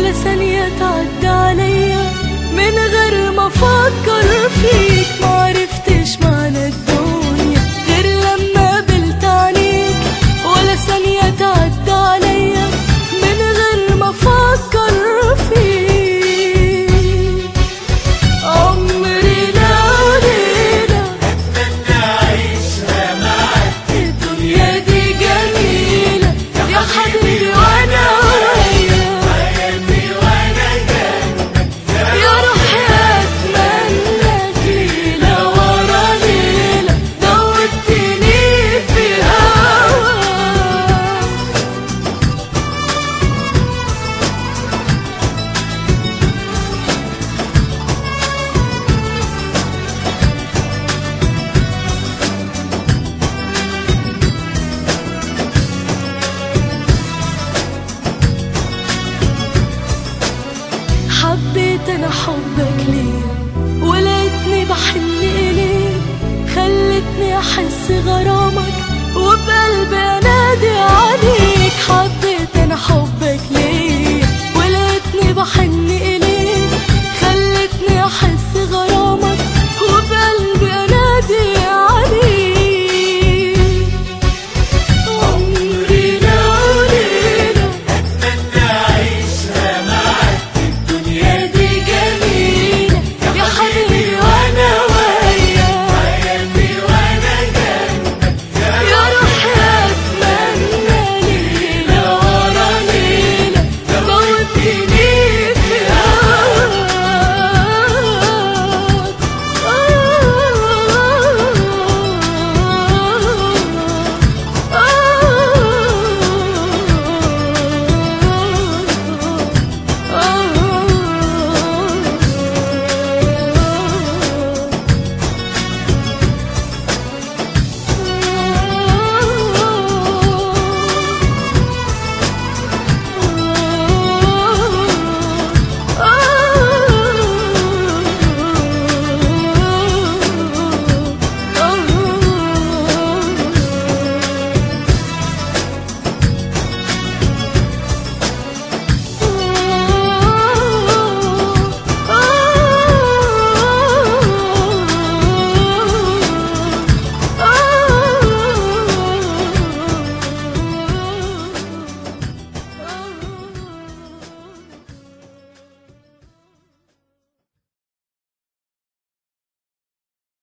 ولا ثانية تعدي عليا من غير ما افكر فيك معرفتش معنى الدنيا غير لما قابلت عينيك ولا ثانية تعدي عليا من غير ما افكر فيك عمري ليلة الدنيا دي جميلة يا حبيبي وانا وياك يا روحي اتمنى ليلة ورا ليلة دوبتني في هواك حبيت انا حبك ليه ولقيتني بحن اليك خلتني احس غرامك وبقلبي انادي عليك